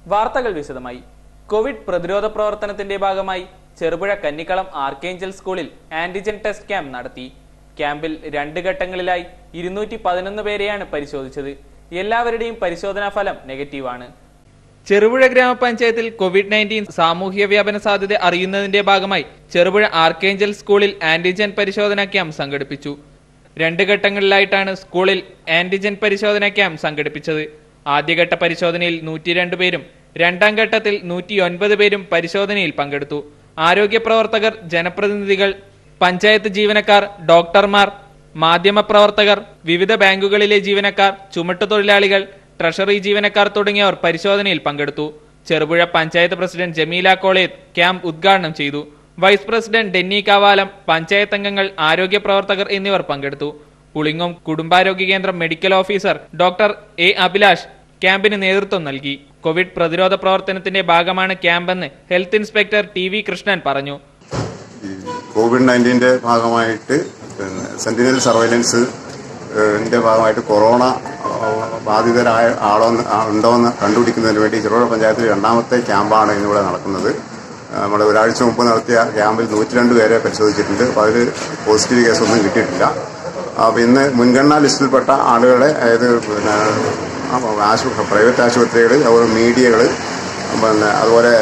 വാർത്തകൾ വിശദമായി കോവിഡ് പ്രതിരോധ പ്രവർത്തനത്തിന്റെ ഭാഗമായി ചെറുപുഴ കന്നിക്കളം ആർക്കേഞ്ചൽ സ്കൂളിൽ ആന്റിജൻ ടെസ്റ്റ് ക്യാമ്പ് നടത്തി ക്യാമ്പിൽ രണ്ട് ഘട്ടങ്ങളിലായി ഇരുന്നൂറ്റി പതിനൊന്ന് പേരെയാണ് പരിശോധിച്ചത് എല്ലാവരുടെയും പരിശോധനാ ഫലം നെഗറ്റീവാണ് ചെറുപുഴ ഗ്രാമപഞ്ചായത്തിൽ കോവിഡ് നയൻറ്റീൻ സാമൂഹ്യ വ്യാപന സാധ്യത അറിയുന്നതിന്റെ ഭാഗമായി ചെറുപുഴ ആർക്കേഞ്ചൽ സ്കൂളിൽ ആന്റിജൻ പരിശോധനാ ക്യാമ്പ് സംഘടിപ്പിച്ചു രണ്ട് ഘട്ടങ്ങളിലായിട്ടാണ് സ്കൂളിൽ ആന്റിജൻ പരിശോധനാ ക്യാമ്പ് സംഘടിപ്പിച്ചത് ആദ്യഘട്ട പരിശോധനയിൽ നൂറ്റിരണ്ട് പേരും രണ്ടാം ഘട്ടത്തിൽ നൂറ്റി ഒൻപത് പേരും പരിശോധനയിൽ പങ്കെടുത്തു ആരോഗ്യ പ്രവർത്തകർ ജനപ്രതിനിധികൾ പഞ്ചായത്ത് ജീവനക്കാർ ഡോക്ടർമാർ മാധ്യമപ്രവർത്തകർ വിവിധ ബാങ്കുകളിലെ ജീവനക്കാർ ചുമട്ടുതൊഴിലാളികൾ ട്രഷറി ജീവനക്കാർ തുടങ്ങിയവർ പരിശോധനയിൽ പങ്കെടുത്തു ചെറുപുഴ പഞ്ചായത്ത് പ്രസിഡന്റ് ജമീല കോളേത്ത് ക്യാമ്പ് ഉദ്ഘാടനം ചെയ്തു വൈസ് പ്രസിഡന്റ് ഡെന്നി കാവാലം പഞ്ചായത്ത് അംഗങ്ങൾ ആരോഗ്യ പ്രവർത്തകർ എന്നിവർ പങ്കെടുത്തു പുളിങ്ങോം കുടുംബാരോഗ്യ കേന്ദ്രം medical officer doctor A Abhilash ക്യാമ്പിന് നേതൃത്വം നൽകി കോവിഡ് പ്രതിരോധ പ്രവർത്തനത്തിന്റെ ഭാഗമാണ് ക്യാമ്പെന്ന് health inspector T V Krishnan പറഞ്ഞു ഈ കോവിഡ് നയൻറ്റീൻ്റെ ഭാഗമായിട്ട് പിന്നെ സെന്റിനൽ സർവൈലൻസ് ന്റെ ഭാഗമായിട്ട് കൊറോണ ആ, ബാധിതരായ ആളോ ഉണ്ടോ എന്ന് കണ്ടുപിടിക്കുന്നതിന് വേണ്ടി ചെറുപുഴ പഞ്ചായത്തിൽ രണ്ടാമത്തെ ക്യാമ്പാണ് ഇന്നിവിടെ നടക്കുന്നത് ആ, നമ്മൾ ഒരാഴ്ച മുമ്പ് നടത്തിയ ക്യാമ്പിൽ നൂറ്റി രണ്ട് പേരെ പരിശോധിച്ചിട്ടുണ്ട് അപ്പോൾ അതിൽ പോസിറ്റീവ് കേസൊന്നും കിട്ടിയിട്ടില്ല അപ്പോൾ ഇന്ന് മുൻഗണനാ ലിസ്റ്റിൽപ്പെട്ട ആളുകളെ അതായത് പിന്നെ ആശുപത്രി പ്രൈവറ്റ് ആശുപത്രികൾ അതുപോലെ മീഡിയകൾ പിന്നെ അതുപോലെ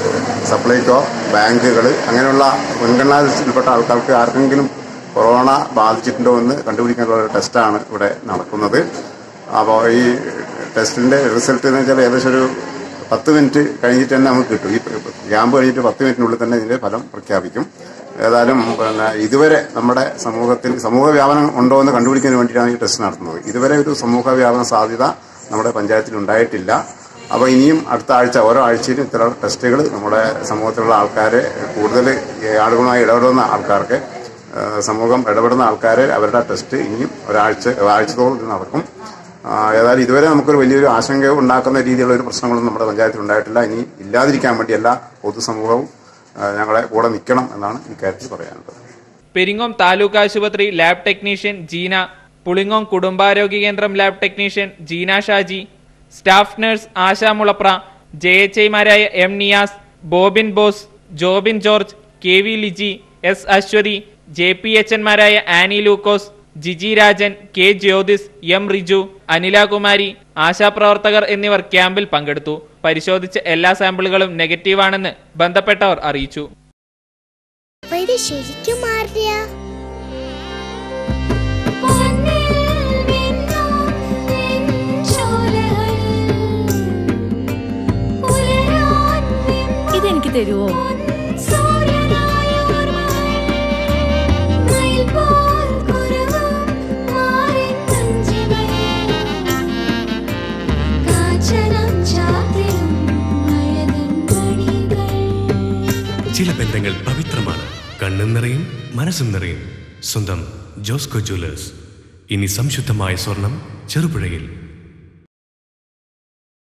സപ്ലൈകോ ബാങ്കുകൾ അങ്ങനെയുള്ള മുൻഗണനാ ലിസ്റ്റിൽപ്പെട്ട ആൾക്കാർക്ക് ആർക്കെങ്കിലും കൊറോണ ബാധിച്ചിട്ടുണ്ടോ എന്ന് കണ്ടുപിടിക്കാനുള്ള ഒരു ടെസ്റ്റാണ് ഇവിടെ നടക്കുന്നത് അപ്പോൾ ഈ ടെസ്റ്റിന്റെ റിസൾട്ട് എന്ന് വെച്ചാൽ ഏകദേശം ഒരു പത്ത് മിനിറ്റ് കഴിഞ്ഞിട്ട് തന്നെ നമുക്ക് കിട്ടും ഈ ക്യാമ്പ് കഴിഞ്ഞിട്ട് പത്ത് മിനിറ്റിനുള്ളിൽ തന്നെ ഇതിന്റെ ഫലം പ്രഖ്യാപിക്കും ഏതായാലും പിന്നെ ഇതുവരെ നമ്മുടെ സമൂഹത്തിൽ സമൂഹ വ്യാപനം ഉണ്ടോ എന്ന് കണ്ടുപിടിക്കുന്നതിന് വേണ്ടിയിട്ടാണ് ഈ ടെസ്റ്റ് നടത്തുന്നത് ഇതുവരെ ഒരു സമൂഹ വ്യാപന സാധ്യത നമ്മുടെ പഞ്ചായത്തിൽ ഉണ്ടായിട്ടില്ല അപ്പോൾ ഇനിയും അടുത്ത ആഴ്ച ഓരോ ആഴ്ചയിലും ഇത്തരം ടെസ്റ്റുകൾ നമ്മുടെ സമൂഹത്തിലുള്ള ആൾക്കാരെ കൂടുതൽ ആളുകളുമായി ഇടപെടുന്ന ആൾക്കാർക്ക് ഏഹ് സമൂഹം ഇടപെടുന്ന ആൾക്കാരെ അവരുടെ ടെസ്റ്റ് ഇനിയും ഒരാഴ്ച ഒരാഴ്ചത്തോളം ഇത് നടക്കും ആ, ഏതായാലും ഇതുവരെ നമുക്കൊരു വലിയൊരു ആശങ്ക ഉണ്ടാക്കുന്ന രീതിയിലുള്ള ഒരു പ്രശ്നങ്ങളൊന്നും നമ്മുടെ പഞ്ചായത്തിൽ ഉണ്ടായിട്ടില്ല ഇനി ഇല്ലാതിരിക്കാൻ വേണ്ടി എല്ലാ പൊതുസമൂഹവും ആ, ഞങ്ങളെ കൂടെ നിൽക്കണം എന്നാണ് ഇക്കാര്യത്തിൽ പറയാനുള്ളത് പെരിങ്ങോം താലൂക്ക് ആശുപത്രി ലാബ് ടെക്നീഷ്യൻ ജീന പുളിങ്ങോം കുടുംബാരോഗ്യ കേന്ദ്രം lab technician Jeena Shaji staff nurse Asha Mulapra J H ഐമാരായ M Niyas Bobin Bose Jobin George K V Liji S Aswathy J P H എൻമാരായ ആനി ലൂക്കോസ് ജിജി രാജൻ കെ ജ്യോതിസ് എം റിജു അനിലാകുമാരി ആശാപ്രവർത്തകർ എന്നിവർ ക്യാമ്പിൽ പങ്കെടുത്തു പരിശോധിച്ച എല്ലാ സാമ്പിളുകളും നെഗറ്റീവാണെന്ന് ബന്ധപ്പെട്ടവർ അറിയിച്ചു അപ്പൊ ഇത് ശരിക്കും മാറിയ ഇതെനിക്ക് തരുവോ ചില ബന്ധങ്ങൾ പവിത്രമാണ് കണ്ണും നിറയും മനസ്സും നിറയും സ്വന്തം ജോസ്കോ ജ്വല്ലേഴ്സ് ഇനി സംശുദ്ധമായ സ്വർണം ചെറുപുഴയിൽ